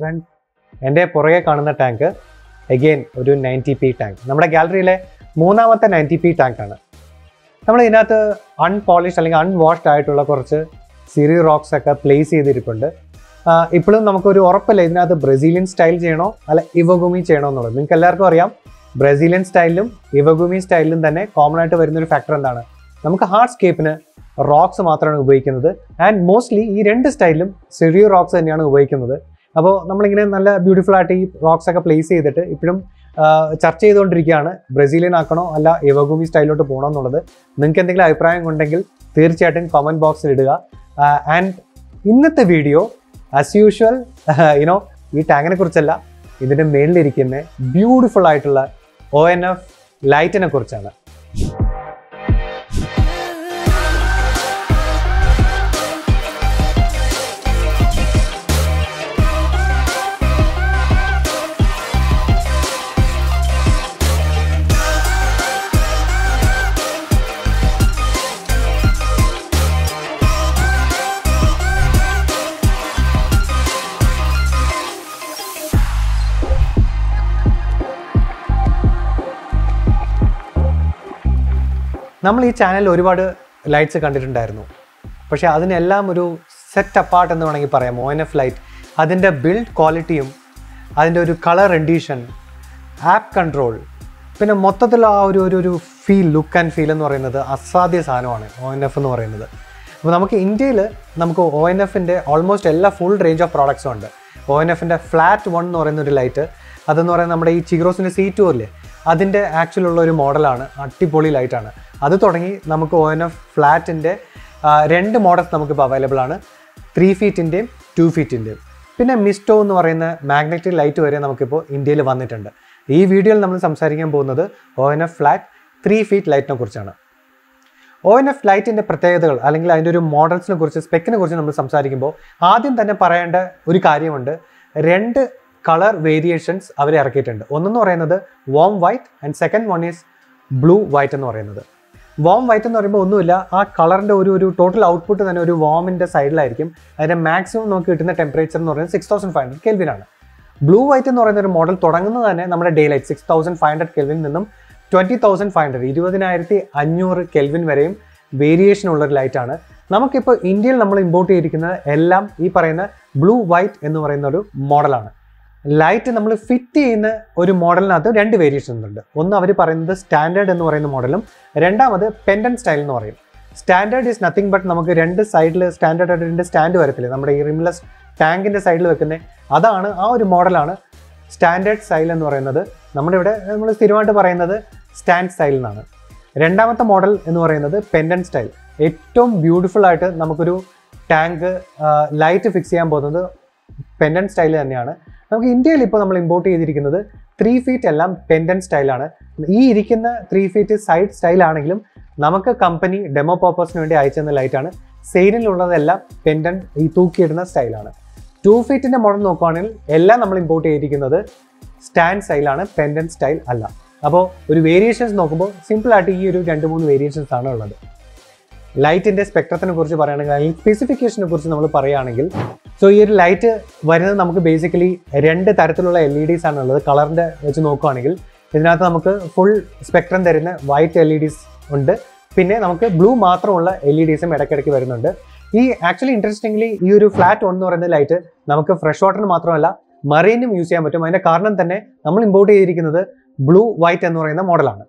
front എൻ്റെ പുറകെ കാണുന്ന ടാങ്ക് എഗെയിൻ ഒരു നയൻറ്റി പി ടാങ്ക് നമ്മുടെ ഗാലറിയിലെ മൂന്നാമത്തെ നയൻറ്റി പി ടാങ്ക് ആണ് നമ്മൾ ഇതിനകത്ത് അൺപോളിഷ്ഡ് അല്ലെങ്കിൽ അൺവാഷ്ഡ് ആയിട്ടുള്ള കുറച്ച് സിറി റോക്സ് ഒക്കെ പ്ലേസ് ചെയ്തിരിപ്പുണ്ട് ആഹ് ഇപ്പോഴും നമുക്കൊരു ഉറപ്പില്ല ഇതിനകത്ത് ബ്രസീലിയൻ സ്റ്റൈൽ ചെയ്യണോ അല്ല ഇവഗുമി ചെയ്യണോ എന്നുള്ളത് നിങ്ങൾക്ക് എല്ലാവർക്കും അറിയാം ബ്രസീലിയൻ സ്റ്റൈലിലും ഇവഗുമി സ്റ്റൈലിലും തന്നെ കോമൺ ആയിട്ട് വരുന്ന ഒരു ഫാക്ടർ എന്താണ് നമുക്ക് ഹാർഡ് സ്കേപ്പിന് റോക്സ് മാത്രമാണ് ഉപയോഗിക്കുന്നത് ആൻഡ് മോസ്റ്റ്ലി ഈ രണ്ട് സ്റ്റൈലിലും ചെറിയ റോക്സ് തന്നെയാണ് ഉപയോഗിക്കുന്നത് അപ്പോൾ നമ്മളിങ്ങനെ നല്ല ബ്യൂട്ടിഫുൾ ആയിട്ട് ഈ റോക്സ് ഒക്കെ പ്ലേസ് ചെയ്തിട്ട് ഇപ്പോഴും ചർച്ച ചെയ്തുകൊണ്ടിരിക്കുകയാണ് ബ്രസീലിയൻ ആക്കണോ അല്ല ഇവഗുമി സ്റ്റൈലിലോട്ട് പോകണോ എന്നുള്ളത് നിങ്ങൾക്ക് എന്തെങ്കിലും അഭിപ്രായം ഉണ്ടെങ്കിൽ തീർച്ചയായിട്ടും കമൻറ്റ് ബോക്സിൽ ഇടുക ആൻഡ് ഇന്നത്തെ വീഡിയോ ആസ് യൂഷ്വൽ യുനോ ഈ ടാങ്കിനെ കുറിച്ചല്ല ഇതിൻ്റെ മേളിലിരിക്കുന്ന ബ്യൂട്ടിഫുൾ ആയിട്ടുള്ള ഒ എൻ എഫ് ലൈറ്റിനെ കുറിച്ചാണ് നമ്മൾ ഈ ചാനലിൽ ഒരുപാട് ലൈറ്റ്സ് കണ്ടിട്ടുണ്ടായിരുന്നു പക്ഷേ അതിനെല്ലാം ഒരു സെറ്റ് അപ്പാർട്ട് എന്ന് വേണമെങ്കിൽ പറയാം ഒ എൻ എഫ് ലൈറ്റ് അതിൻ്റെ ബിൽഡ് ക്വാളിറ്റിയും അതിൻ്റെ ഒരു കളർ റെൻഡീഷൻ ആപ്പ് കൺട്രോൾ പിന്നെ മൊത്തത്തിൽ ആ ഒരു ഒരു ഒരു ഫീൽ ലുക്ക് ആൻഡ് ഫീൽ എന്ന് പറയുന്നത് അസാധ്യ സാധനമാണ് ഒ എൻ എഫ് എന്ന് പറയുന്നത് അപ്പോൾ നമുക്ക് ഇന്ത്യയിൽ നമുക്ക് ഒ എൻ എഫിൻ്റെ ഓൾമോസ്റ്റ് എല്ലാ ഫുൾ റേഞ്ച് ഓഫ് പ്രോഡക്ട്സും ഉണ്ട് ഒ എൻ എഫിൻ്റെ ഫ്ലാറ്റ് വൺ എന്ന് പറയുന്ന ഒരു ലൈറ്റ് അതെന്ന് പറയുന്നത് നമ്മുടെ ഈ ചിഗ്രോസിൻ്റെ സി ടു അല്ലേ അതിൻ്റെ ആക്ച്വൽ ഉള്ള ഒരു മോഡലാണ് അടിപൊളി ലൈറ്റാണ് അത് തുടങ്ങി നമുക്ക് ഒ എൻ എഫ് ഫ്ലാറ്റിൻ്റെ രണ്ട് മോഡൽസ് നമുക്കിപ്പോൾ അവൈലബിൾ ആണ് ത്രീ ഫീറ്റിൻ്റെയും ടു ഫീറ്റിൻ്റെയും പിന്നെ മിസ്റ്റോ എന്ന് പറയുന്ന മാഗ്നറ്റിക് ലൈറ്റ് വരെ നമുക്കിപ്പോൾ ഇന്ത്യയിൽ വന്നിട്ടുണ്ട് ഈ വീഡിയോയിൽ നമ്മൾ സംസാരിക്കാൻ പോകുന്നത് O N F flat three feet ലൈറ്റിനെ കുറിച്ചാണ് ഒ എൻ എഫ് ലൈറ്റിൻ്റെ പ്രത്യേകതകൾ അല്ലെങ്കിൽ അതിൻ്റെ ഒരു മോഡൽസിനെ കുറിച്ച് സ്പെക്കിനെ കുറിച്ച് നമ്മൾ സംസാരിക്കുമ്പോൾ ആദ്യം തന്നെ പറയേണ്ട ഒരു കാര്യമുണ്ട് രണ്ട് കളർ വേരിയേഷൻസ് അവർ ഇറക്കിയിട്ടുണ്ട് ഒന്നെന്ന് പറയുന്നത് warm white and second one is blue white എന്ന് പറയുന്നത് വോം വൈറ്റ് എന്ന് പറയുമ്പോൾ ഒന്നുമില്ല ആ കളറിൻ്റെ ഒരു ഒരു ടോട്ടൽ ഔട്ട്പുട്ട് തന്നെ ഒരു വോമിൻ്റെ സൈഡിലായിരിക്കും അതിൻ്റെ മാക്സിമം നമുക്ക് കിട്ടുന്ന ടെമ്പറേച്ചർ എന്ന് പറയുന്നത് സിക്സ് തൗസൻഡ് ഫൈവ് ഹൺഡ്രഡ് കെൽവിനാണ് ബ്ലൂ വൈറ്റ് എന്ന് പറയുന്ന ഒരു മോഡൽ തുടങ്ങുന്നത് തന്നെ നമ്മുടെ day light six thousand five hundred kelvin നിന്നും ട്വൻറ്റി തൗസൻഡ് ഫൈവ് ഹൺഡ്രഡ് ഇരുപതിനായിരത്തി അഞ്ഞൂറ് കെൽവിൻ വരെയും വേരിയേഷൻ ഉള്ള ഒരു ലൈറ്റാണ് നമുക്കിപ്പോൾ ഇന്ത്യയിൽ നമ്മൾ ഇമ്പോർട്ട് ചെയ്തിരിക്കുന്നത് എല്ലാം ഈ പറയുന്ന ബ്ലൂ വൈറ്റ് എന്ന് പറയുന്ന ഒരു മോഡലാണ് ലൈറ്റ് നമ്മൾ ഫിറ്റ് ചെയ്യുന്ന ഒരു മോഡലിനകത്ത് രണ്ട് വേരിയേഷൻസ് ഉണ്ട് ഒന്ന് അവർ പറയുന്നത് സ്റ്റാൻഡേർഡ് എന്ന് പറയുന്ന മോഡലും രണ്ടാമത് പെൻഡൻ സ്റ്റൈൽ എന്ന് പറയും സ്റ്റാൻഡേർഡ് ഈസ് നത്തിങ് ബട്ട് നമുക്ക് രണ്ട് സൈഡിൽ സ്റ്റാൻഡേർഡ് ആയിട്ട് രണ്ട് സ്റ്റാൻഡ് വരത്തില്ലേ നമ്മുടെ ഈ റിംലെസ് ടാങ്കിൻ്റെ സൈഡിൽ വെക്കുന്നത് അതാണ് ആ ഒരു മോഡലാണ് സ്റ്റാൻഡേർഡ് സ്റ്റൈൽ എന്ന് പറയുന്നത് നമ്മുടെ ഇവിടെ നമ്മൾ സ്ഥിരമായിട്ട് പറയുന്നത് സ്റ്റാൻഡ് സ്റ്റൈൽ എന്നാണ് രണ്ടാമത്തെ മോഡൽ എന്ന് പറയുന്നത് പെൻഡൻ സ്റ്റൈൽ ഏറ്റവും ബ്യൂട്ടിഫുൾ ആയിട്ട് നമുക്കൊരു ടാങ്ക് ലൈറ്റ് ഫിക്സ് ചെയ്യാൻ പോകുന്നത് പെൻഡൻ സ്റ്റൈൽ തന്നെയാണ് നമുക്ക് ഇന്ത്യയിൽ ഇപ്പോൾ നമ്മൾ ഇമ്പോർട്ട് ചെയ്തിരിക്കുന്നത് ത്രീ ഫീറ്റ് എല്ലാം പെൻഡൻ സ്റ്റൈലാണ് ഈ ഇരിക്കുന്ന ത്രീ ഫീറ്റ് സൈഡ് സ്റ്റൈലാണെങ്കിലും നമുക്ക് കമ്പനി ഡെമോ പർപ്പസിന് വേണ്ടി അയച്ചെന്ന ലൈറ്റാണ് സെയിലിലുള്ളതെല്ലാം പെൻഡൻ ഈ തൂക്കിയിടുന്ന സ്റ്റൈലാണ് ടു ഫീറ്റിൻ്റെ മോഡൽ നോക്കുവാണെങ്കിൽ എല്ലാം നമ്മൾ ഇമ്പോർട്ട് ചെയ്തിരിക്കുന്നത് സ്റ്റാൻഡ് സ്റ്റൈലാണ് പെൻഡൻ സ്റ്റൈൽ അല്ല അപ്പോൾ ഒരു വേരിയേഷൻസ് നോക്കുമ്പോൾ സിമ്പിളായിട്ട് ഈ ഒരു രണ്ട് മൂന്ന് വേരിയേഷൻസ് ആണ് ഉള്ളത് ലൈറ്റിൻ്റെ സ്പെക്ട്രത്തിനെ കുറിച്ച് പറയുകയാണെങ്കിൽ അല്ലെങ്കിൽ സ്പെസിഫിക്കേഷനെ കുറിച്ച് നമ്മൾ പറയുകയാണെങ്കിൽ സോ ഈ ഒരു ലൈറ്റ് വരുന്നത് നമുക്ക് ബേസിക്കലി രണ്ട് തരത്തിലുള്ള എൽ ഇ ഡീസ് ആണുള്ളത് കളറിൻ്റെ വെച്ച് നോക്കുകയാണെങ്കിൽ ഇതിനകത്ത് നമുക്ക് ഫുൾ സ്പെക്ട്രം തരുന്ന വൈറ്റ് എൽ ഇ ഡീസ് ഉണ്ട് പിന്നെ നമുക്ക് ബ്ലൂ മാത്രമുള്ള എൽ ഇ ഡീസും ഇടയ്ക്കിടയ്ക്ക് വരുന്നുണ്ട് ഈ ആക്ച്വലി ഇൻട്രസ്റ്റിംഗ്ലി ഈ ഒരു ഫ്ലാറ്റ് വൺ എന്ന് പറയുന്ന ലൈറ്റ് നമുക്ക് ഫ്രഷ് വാട്ടറിന് മാത്രമല്ല മറീനും യൂസ് ചെയ്യാൻ പറ്റും അതിൻ്റെ കാരണം തന്നെ നമ്മൾ ഇമ്പോർട്ട് ചെയ്തിരിക്കുന്നത് ബ്ലൂ വൈറ്റ് എന്ന് പറയുന്ന മോഡലാണ്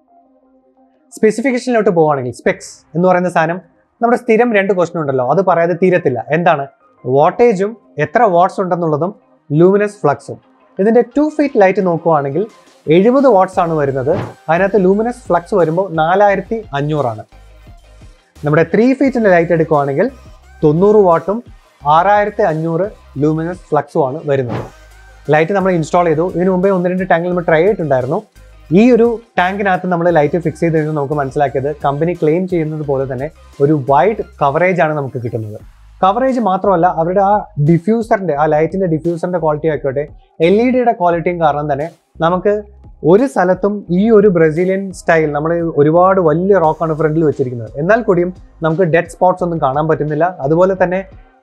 സ്പെസിഫിക്കേഷനിലോട്ട് പോവുകയാണെങ്കിൽ സ്പെക്സ് എന്ന് പറയുന്ന സാധനം നമ്മുടെ സ്ഥിരം രണ്ട് ക്വസ്റ്റൻ ഉണ്ടല്ലോ അത് പറയാതെ തീരത്തില്ല എന്താണ് വാട്ടേജും എത്ര വാട്ട്സ് ഉണ്ടെന്നുള്ളതും ലൂമിനസ് ഫ്ലക്സും ഇതിൻ്റെ ടു ഫീറ്റ് ലൈറ്റ് നോക്കുവാണെങ്കിൽ എഴുപത് വാട്ട്സ് ആണ് വരുന്നത് അതിനകത്ത് ലൂമിനസ് ഫ്ലക്സ് വരുമ്പോൾ നാലായിരത്തി അഞ്ഞൂറാണ് നമ്മുടെ ത്രീ ഫീറ്റിൻ്റെ ലൈറ്റ് എടുക്കുവാണെങ്കിൽ തൊണ്ണൂറ് വാട്ടും ആറായിരത്തി അഞ്ഞൂറ് ലൂമിനസ് ഫ്ലക്സും ആണ് വരുന്നത് ലൈറ്റ് നമ്മൾ ഇൻസ്റ്റാൾ ചെയ്തു ഇതിനു മുമ്പേ ഒന്ന് രണ്ട് ടാങ്കിൽ നമ്മൾ ട്രൈ ചെയ്തിട്ടുണ്ടായിരുന്നു ഈ ഒരു ടാങ്കിനകത്ത് നമ്മൾ ലൈറ്റ് ഫിക്സ് ചെയ്ത് കഴിഞ്ഞാൽ നമുക്ക് മനസ്സിലാക്കിയത് കമ്പനി ക്ലെയിം ചെയ്യുന്നത് പോലെ തന്നെ ഒരു വൈഡ് കവറേജ് ആണ് നമുക്ക് കിട്ടുന്നത് കവറേജ് മാത്രമല്ല അവരുടെ ആ ഡിഫ്യൂസറിൻ്റെ ആ ലൈറ്റിൻ്റെ ഡിഫ്യൂസറിൻ്റെ ക്വാളിറ്റി ആയിക്കോട്ടെ എൽ ഇ ഡിയുടെ ക്വാളിറ്റിയും കാരണം തന്നെ നമുക്ക് ഒരു സ്ഥലത്തും ഈ ഒരു ബ്രസീലിയൻ സ്റ്റൈൽ നമ്മൾ ഒരുപാട് വലിയ റോക്കാണ് ഫ്രണ്ടിൽ വെച്ചിരിക്കുന്നത് എന്നാൽ കൂടിയും നമുക്ക് ഡെഡ് സ്പോട്ട്സ് ഒന്നും കാണാൻ പറ്റുന്നില്ല അതുപോലെ തന്നെ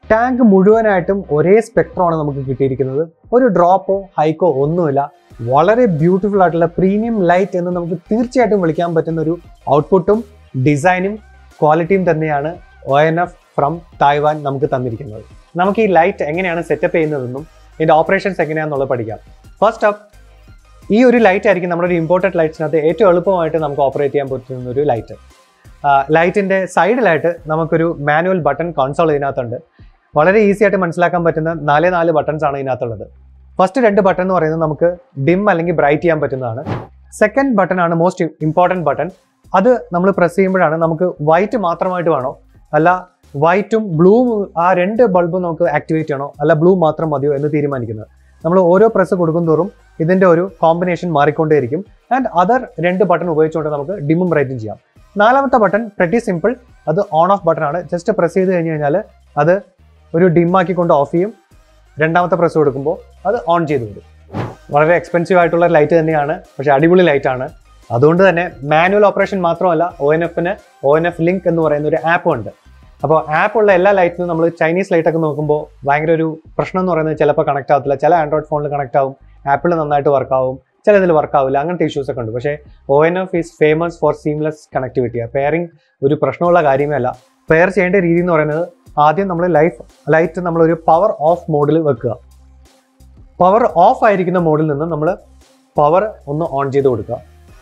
ടാങ്ക് മുഴുവനായിട്ടും ഒരേ സ്പെക്ട്രമാണ് നമുക്ക് കിട്ടിയിരിക്കുന്നത് ഒരു ഡ്രോപ്പോ ഹൈക്കോ ഒന്നുമില്ല വളരെ ബ്യൂട്ടിഫുൾ ആയിട്ടുള്ള പ്രീമിയം ലൈറ്റ് എന്ന് നമുക്ക് തീർച്ചയായിട്ടും വിളിക്കാൻ പറ്റുന്ന ഒരു ഔട്ട്പുട്ടും ഡിസൈനും ക്വാളിറ്റിയും തന്നെയാണ് O N F from Taiwan നമുക്ക് തന്നിരിക്കുന്നത് നമുക്ക് ഈ ലൈറ്റ് എങ്ങനെയാണ് സെറ്റപ്പ് ചെയ്യുന്നതെന്നും ഇതിൻ്റെ ഓപ്പറേഷൻസ് എങ്ങനെയാണെന്നുള്ളത് പഠിക്കാം ഫസ്റ്റ് അപ്പ് ഈ ഒരു ലൈറ്റ് ആയിരിക്കും നമ്മുടെ ഒരു ഇമ്പോർട്ടൻറ്റ് ലൈറ്റ്സിനകത്ത് ഏറ്റവും എളുപ്പമായിട്ട് നമുക്ക് ഓപ്പറേറ്റ് ചെയ്യാൻ പറ്റുന്ന ഒരു ലൈറ്റ് ലൈറ്റിൻ്റെ സൈഡിലായിട്ട് നമുക്കൊരു മാനുവൽ ബട്ടൺ കൺസോൾ ഇതിനകത്തുണ്ട് വളരെ ഈസി ആയിട്ട് മനസ്സിലാക്കാൻ പറ്റുന്ന നാല് നാല് ബട്ടൺസ് ആണ് ഇതിനകത്തുള്ളത് ഫസ്റ്റ് രണ്ട് ബട്ടൺ എന്ന് പറയുന്നത് നമുക്ക് ഡിം അല്ലെങ്കിൽ ബ്രൈറ്റ് ചെയ്യാൻ പറ്റുന്നതാണ് സെക്കൻഡ് ബട്ടൺ ആണ് മോസ്റ്റ് ഇമ്പോർട്ടൻറ്റ് ബട്ടൺ അത് നമ്മൾ പ്രസ് ചെയ്യുമ്പോഴാണ് നമുക്ക് വൈറ്റ് മാത്രമായിട്ട് വേണോ അല്ല വൈറ്റും ബ്ലൂവും ആ രണ്ട് ബൾബും നമുക്ക് ആക്ടിവേറ്റ് ചെയ്യണോ അല്ല ബ്ലൂ മാത്രം മതിയോ എന്ന് തീരുമാനിക്കുന്നത് നമ്മൾ ഓരോ പ്രസ് കൊടുക്കും തോറും ഇതിൻ്റെ ഒരു കോമ്പിനേഷൻ മാറിക്കൊണ്ടേയിരിക്കും ആൻഡ് അതർ രണ്ട് ബട്ടൺ ഉപയോഗിച്ചുകൊണ്ട് നമുക്ക് ഡിമ്മും ബ്രൈറ്റും ചെയ്യാം നാലാമത്തെ ബട്ടൺ പ്രറ്റി സിമ്പിൾ അത് ഓൺ ഓഫ് ബട്ടൺ ആണ് ജസ്റ്റ് പ്രസ് ചെയ്ത് കഴിഞ്ഞ് കഴിഞ്ഞാൽ അത് ഒരു dim ആക്കിക്കൊണ്ട് ഓഫ് ചെയ്യും രണ്ടാമത്തെ പ്രസ് കൊടുക്കുമ്പോൾ അത് ഓൺ ചെയ്ത് വരും വളരെ എക്സ്പെൻസീവ് ആയിട്ടുള്ള ലൈറ്റ് തന്നെയാണ് പക്ഷേ അടിപൊളി ലൈറ്റ് ആണ് അതുകൊണ്ട് തന്നെ മാനുവൽ ഓപ്പറേഷൻ മാത്രമല്ല ഒ എൻ എഫിന് ഒ എൻ എഫ് ലിങ്ക് എന്ന് പറയുന്ന ഒരു ആപ്പ് ഉണ്ട് അപ്പോൾ ആപ്പ് ഉള്ള എല്ലാ ലൈറ്റിനും നമ്മൾ ചൈനീസ് ലൈറ്റ് ഒക്കെ നോക്കുമ്പോൾ ഭയങ്കര ഒരു പ്രശ്നം എന്ന് പറയുന്നത് ചിലപ്പോൾ കണക്ട് ആവത്തില്ല ചില ആൻഡ്രോയിഡ് ഫോണിൽ കണക്ട് ആവും ആപ്പിൾ നന്നായിട്ട് വർക്ക് ആവും ചിലതിൽ വർക്ക് ആവില്ല അങ്ങനത്തെ ഇഷ്യൂസ് ഒക്കെ ഉണ്ട് പക്ഷേ O N F is famous for seamless connectivity pairing ഒരു പ്രശ്നമുള്ള കാര്യമേ അല്ല പെയർ ചെയ്യേണ്ട രീതി എന്ന് പറയുന്നത് ആദ്യം നമ്മൾ ലൈഫ് ലൈറ്റ് നമ്മളൊരു പവർ ഓഫ് മോഡിൽ വെക്കുക പവർ ഓഫ് ആയിരിക്കുന്ന മോഡിൽ നിന്ന് നമ്മൾ പവർ ഒന്ന് ഓൺ ചെയ്ത് കൊടുക്കുക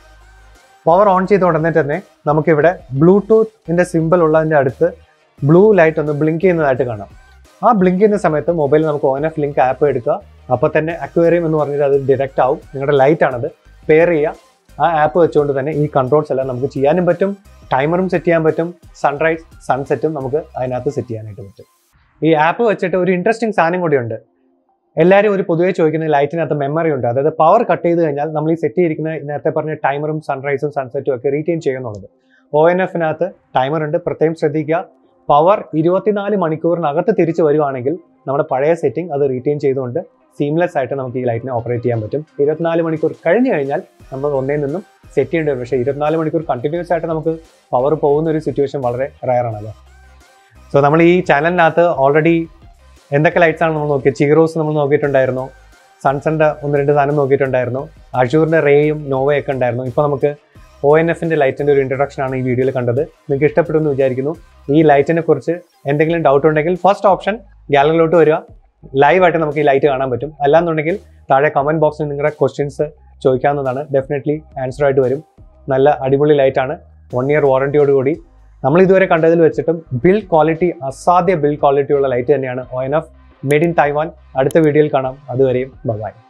പവർ ഓൺ ചെയ്ത ഉടനെ തന്നെ നമുക്കിവിടെ ബ്ലൂടൂത്തിൻ്റെ സിമ്പിൾ ഉള്ളതിൻ്റെ അടുത്ത് ബ്ലൂ ലൈറ്റ് ഒന്ന് ബ്ലിങ്ക് ചെയ്യുന്നതായിട്ട് കാണാം ആ ബ്ലിങ്ക് ചെയ്യുന്ന സമയത്ത് മൊബൈലിൽ നമുക്ക് ഓൺ എഫ് ലിങ്ക് ആപ്പ് എടുക്കുക അപ്പോൾ തന്നെ അക്വേറിയം എന്ന് പറഞ്ഞിട്ട് അത് ഡിറക്റ്റ് ആവും നിങ്ങളുടെ ലൈറ്റ് ആണത് പെയർ ചെയ്യുക ആ ആപ്പ് വെച്ചുകൊണ്ട് തന്നെ ഈ കൺട്രോൾസ് എല്ലാം നമുക്ക് ചെയ്യാനും പറ്റും ടൈമറും സെറ്റ് ചെയ്യാൻ പറ്റും സൺറൈസ് സൺസെറ്റും നമുക്ക് അതിനകത്ത് സെറ്റ് ചെയ്യാനായിട്ട് പറ്റും ഈ ആപ്പ് വെച്ചിട്ട് ഒരു ഇൻട്രസ്റ്റിംഗ് സാധനം കൂടിയുണ്ട് എല്ലാവരും ഒരു പൊതുവെ ചോദിക്കുന്ന ലൈറ്റിനകത്ത് മെമ്മറി ഉണ്ട് അതായത് പവർ കട്ട് ചെയ്ത് കഴിഞ്ഞാൽ നമ്മൾ ഈ സെറ്റ് ചെയ്തിരിക്കുന്ന നേരത്തെ പറഞ്ഞ ടൈമറും സൺറൈസും സൺസെറ്റും ഒക്കെ റീറ്റെയിൻ ചെയ്യുന്നുള്ളത് ഒ എൻ എഫിനകത്ത് ടൈമർ ഉണ്ട് പ്രത്യേകം ശ്രദ്ധിക്കുക പവർ ഇരുപത്തിനാല് മണിക്കൂറിനകത്ത് തിരിച്ചു വരുവാണെങ്കിൽ നമ്മുടെ പഴയ സെറ്റിംഗ് അത് റീറ്റെയിൻ ചെയ്തുകൊണ്ട് സീംലെസ് ആയിട്ട് നമുക്ക് ഈ ലൈറ്റിനെ ഓപ്പറേറ്റ് ചെയ്യാൻ പറ്റും ഇരുപത്തിനാല് മണിക്കൂർ കഴിഞ്ഞു കഴിഞ്ഞാൽ നമ്മൾ ഒന്നേ നിന്നും സെറ്റ് ചെയ്യേണ്ടി വരും പക്ഷേ ഇരുപത്തിനാല് മണിക്കൂർ കണ്ടിന്യൂസ് ആയിട്ട് നമുക്ക് പവർ പോകുന്ന ഒരു സിറ്റുവേഷൻ വളരെ റയർ ആണല്ലോ സോ നമ്മൾ ഈ ചാനലിനകത്ത് ഓൾറെഡി എന്തൊക്കെ ലൈറ്റ്സ് ആണ് നമ്മൾ നോക്കിയത് ചീറോസ് നമ്മൾ നോക്കിയിട്ടുണ്ടായിരുന്നു സൺസണിൻ്റെ ഒന്ന് രണ്ട് സാധനം നോക്കിയിട്ടുണ്ടായിരുന്നു അഷൂറിൻ്റെ റേയും നോവയൊക്കെ ഉണ്ടായിരുന്നു ഇപ്പോൾ നമുക്ക് ഒ എൻ എഫിൻ്റെ ലൈറ്റിൻ്റെ ഒരു ഇൻട്രൊഡക്ഷൻ ആണ് ഈ വീഡിയോയിൽ കണ്ടത് നിങ്ങൾക്ക് ഇഷ്ടപ്പെട്ടു എന്ന് വിചാരിക്കുന്നു ഈ ലൈറ്റിനെ കുറിച്ച് എന്തെങ്കിലും ഡൗട്ട് ഉണ്ടെങ്കിൽ ഫസ്റ്റ് ഓപ്ഷൻ ഗാലറിയിലോട്ട് വരിക ലൈവായിട്ട് നമുക്ക് ഈ ലൈറ്റ് കാണാൻ പറ്റും അല്ലാന്നുണ്ടെങ്കിൽ താഴെ കമൻറ്റ് ബോക്സിൽ നിങ്ങളുടെ ക്വസ്റ്റ്യൻസ് ചോദിക്കാവുന്നതാണ് ഡെഫിനറ്റ്ലി ആൻസർ ആയിട്ട് വരും നല്ല അടിപൊളി ലൈറ്റാണ് വൺ ഇയർ വാറണ്ടിയോടുകൂടി നമ്മൾ ഇതുവരെ കണ്ടതിൽ വെച്ചിട്ടും ബിൽഡ് ക്വാളിറ്റി അസാധ്യ ബിൽഡ് ക്വാളിറ്റി ഉള്ള ലൈറ്റ് തന്നെയാണ് O N F made in Taiwan അടുത്ത വീഡിയോയിൽ കാണാം അതുവരെയും ബൈ